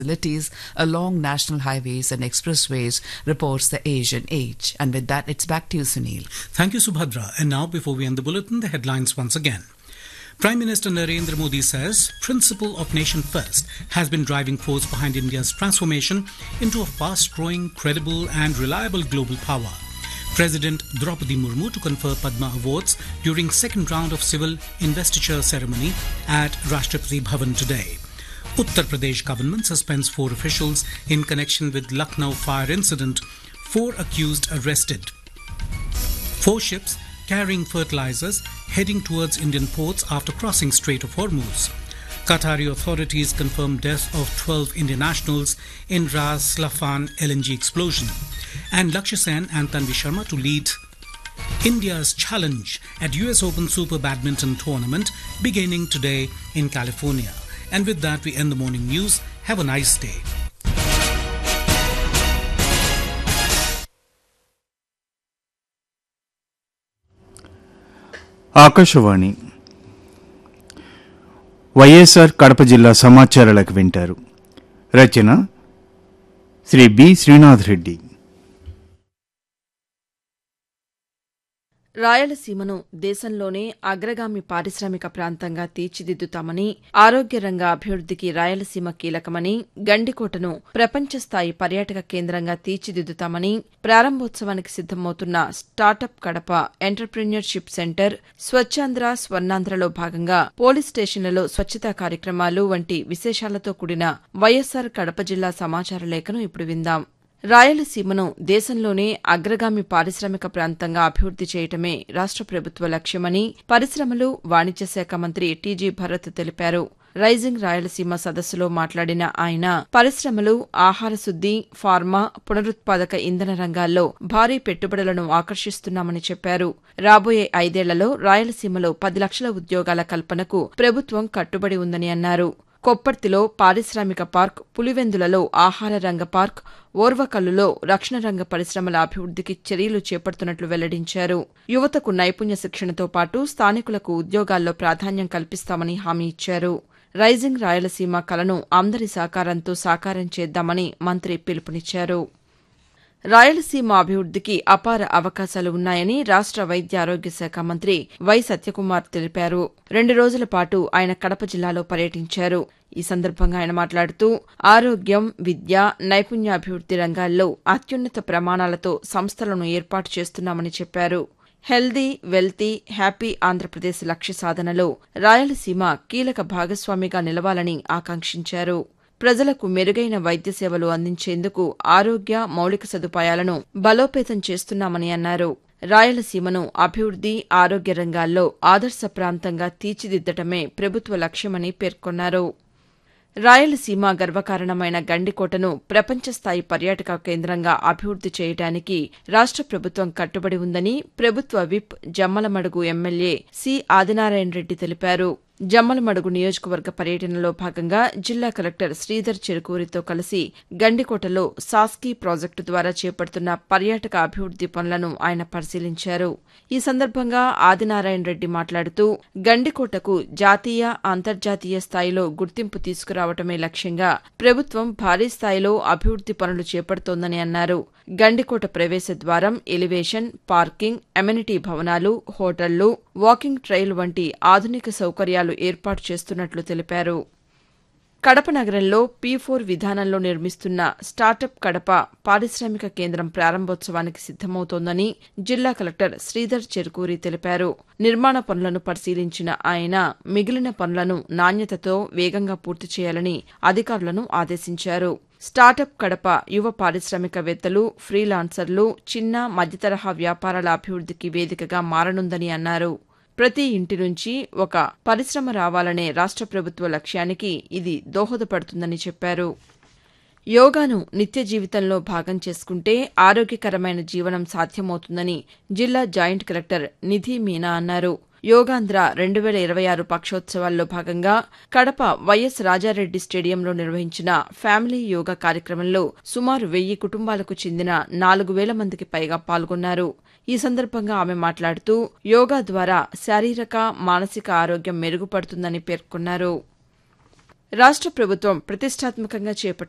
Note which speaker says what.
Speaker 1: facilities along national highways and expressways, reports the Asian Age. And with that, it's back to you, Sunil.
Speaker 2: Thank you, Subhadra. And now, before we end the bulletin, the headlines once again. Prime Minister Narendra Modi says principle of nation first has been driving force behind India's transformation into a fast-growing, credible and reliable global power. President Draupadi Murmu to confer Padma Awards during second round of civil investiture ceremony at Rashtrapati Bhavan today. Uttar Pradesh government suspends four officials in connection with Lucknow fire incident. Four accused arrested. Four ships carrying fertilizers heading towards Indian ports after crossing Strait of Hormuz. Qatari authorities confirm death of 12 Indian nationals in Ras Laffan LNG explosion. And Lakshya Sen and Tanvi Sharma to lead India's challenge at US Open Super Badminton Tournament beginning today in California. And with that, we end the morning news. Have a nice day.
Speaker 3: Akashvani YSR Kadapa జిల్లా సమాచారాలకు వింటారు రచన Shri B Srinath Reddy
Speaker 4: రాయలసీమను దేశంలోనే అగ్రగామి పారిశ్రామిక ప్రాంతంగా తీర్చిదిద్దుతామని ఆరోగ్య రంగ అభివృద్దికి రాయలసీమ కీలకమని గండికోటను ప్రపంచ స్థాయి పర్యాటక కేంద్రంగా తీర్చిదిద్దుతామని ప్రారంభోత్సవానికి సిద్దమవుతున్న startup Kadapa entrepreneurship centre Swachhandhra స్వర్ణాంధ్రలో భాగంగా పోలీస్ స్టేషన్లలో స్వచ్ఛతా కార్యక్రమాలు వంటి విశేషాలతో కూడిన వైఎస్సార్ కడప జిల్లా సమాచార లేఖను ఇప్పుడు విందాం రాయలసీమను దేశంలోనే అగ్రగామి పారిశ్రామిక ప్రాంతంగా అభివృద్ది చేయటమే రాష్ట ప్రభుత్వ లక్ష్యమని పరిశ్రమలు వాణిజ్య శాఖ మంత్రి టీజీ భరత్ తెలిపారు రైజింగ్ రాయలసీమ సదస్సులో మాట్లాడిన ఆయన పరిశ్రమలు ఆహార శుద్ది ఫార్మా పునరుత్పాదక ఇంధన రంగాల్లో భారీ పెట్టుబడులను ఆకర్షిస్తున్నామని చెప్పారు రాబోయే ఐదేళ్లలో రాయలసీమలో పది లక్షల ఉద్యోగాల కల్పనకు ప్రభుత్వం కట్టుబడి ఉందని అన్నారు కొప్పర్తిలో పారిశ్రామిక పార్క్ పులివెందులలో ఆహార రంగ పార్క్ ఓర్వకల్లులో రక్షణ రంగ పరిశ్రమల అభివృద్దికి చర్యలు చేపడుతున్నట్లు వెల్లడించారు యువతకు నైపుణ్య శిక్షణతో పాటు స్థానికులకు ఉద్యోగాల్లో ప్రాధాన్యం కల్పిస్తామని హామీ ఇచ్చారు రైజింగ్ రాయలసీమ కలను అందరి సహకారంతో సాకారం చేద్దామని మంత్రి పిలుపునిచ్చారు రాయలసీమ అభివృద్దికి అపార అవకాశాలు ఉన్నాయని రాష్ట వైద్య ఆరోగ్య శాఖ మంత్రి వై సత్యకుమార్ తెలిపారు రెండు రోజుల పాటు ఆయన కడప జిల్లాలో పర్యటించారు ఈ సందర్భంగా ఆయన మాట్లాడుతూ ఆరోగ్యం విద్య నైపుణ్యాభివృద్ది రంగాల్లో అత్యున్నత ప్రమాణాలతో సంస్థలను ఏర్పాటు చేస్తున్నామని చెప్పారు హెల్దీ వెల్తీ హ్యాపీ ఆంధ్రప్రదేశ్ లక్ష్య సాధనలో రాయలసీమ కీలక భాగస్వామిగా నిలవాలని ఆకాంక్షించారు ప్రజలకు మెరుగైన వైద్య సేవలు అందించేందుకు ఆరోగ్య మౌలిక సదుపాయాలను బలోపేతం చేస్తున్నామని అన్నారు రాయలసీమను అభివృద్ది ఆరోగ్య రంగాల్లో ఆదర్శ ప్రాంతంగా తీర్చిదిద్దటమే ప్రభుత్వ లక్ష్యమని పేర్కొన్నారు రాయలసీమ గర్వకారణమైన గండికోటను ప్రపంచ స్థాయి పర్యాటక కేంద్రంగా అభివృద్ది చేయడానికి రాష్ట ప్రభుత్వం కట్టుబడి ఉందని ప్రభుత్వ whip Jammalamadugu MLA C Adinarayana Reddy తెలిపారు జమ్మలమడుగు నియోజకవర్గ పర్యటనలో భాగంగా జిల్లా కలెక్టర్ శ్రీధర్ చెరుకూరితో కలిసి గండికోటలో సాస్కీ ప్రాజెక్టు ద్వారా చేపడుతున్న పర్యాటక అభివృద్ది పనులను ఆయన పరిశీలించారు ఈ సందర్భంగా ఆదినారాయణ రెడ్డి మాట్లాడుతూ గండికోటకు జాతీయ అంతర్జాతీయ స్థాయిలో గుర్తింపు తీసుకురావటమే లక్ష్యంగా ప్రభుత్వం భారీ స్థాయిలో అభివృద్ది పనులు చేపడుతోందని అన్నారు గండికోట ప్రవేశ ద్వారం ఎలివేషన్ పార్కింగ్ అమెనిటీ భవనాలు హోటళ్లు వాకింగ్ ట్రైల్ వంటి ఆధునిక సౌకర్యాలు ఏర్పాటు చేస్తున్నట్లు తెలిపారు కడప నగరంలో పీ ఫోర్ విధానంలో నిర్మిస్తున్న స్టార్టప్ కడప పారిశ్రామిక కేంద్రం ప్రారంభోత్సవానికి సిద్దమవుతోందని జిల్లా కలెక్టర్ శ్రీధర్ చెరుకూరి తెలిపారు నిర్మాణ పనులను పరిశీలించిన ఆయన మిగిలిన పనులను నాణ్యతతో వేగంగా పూర్తి చేయాలని అధికారులను ఆదేశించారు స్టార్టప్ కడప యువ పారిశ్రామికవేత్తలు ఫ్రీలాన్సర్లు చిన్న మధ్యతరహా వ్యాపారాల అభివృద్దికి వేదికగా మారనుందని అన్నారు ప్రతి ఇంటి నుంచి ఒక పరిశ్రమ రావాలనే రాష్ట ప్రభుత్వ లక్ష్యానికి ఇది దోహదపడుతుందని చెప్పారు యోగాను నిత్య జీవితంలో భాగం చేసుకుంటే ఆరోగ్యకరమైన జీవనం సాధ్యమవుతుందని జిల్లా జాయింట్ కలెక్టర్ నిధి మీనా అన్నారు యోగాంధ్ర రెండు వేల ఇరవై ఆరు పక్షోత్సవాల్లో భాగంగా కడప వైఎస్ రాజారెడ్డి స్టేడియంలో నిర్వహించిన ఫ్యామిలీ యోగా కార్యక్రమంలో సుమారు వెయ్యి కుటుంబాలకు చెందిన నాలుగు వేల మందికి పైగా పాల్గొన్నారు ఈ సందర్భంగా ఆమె మాట్లాడుతూ యోగా ద్వారా శారీరక మానసిక ఆరోగ్యం మెరుగుపడుతుందని పేర్కొన్నారు రాష్ట ప్రభుత్వం ప్రతిష్టాత్మకంగా చేపట్టిన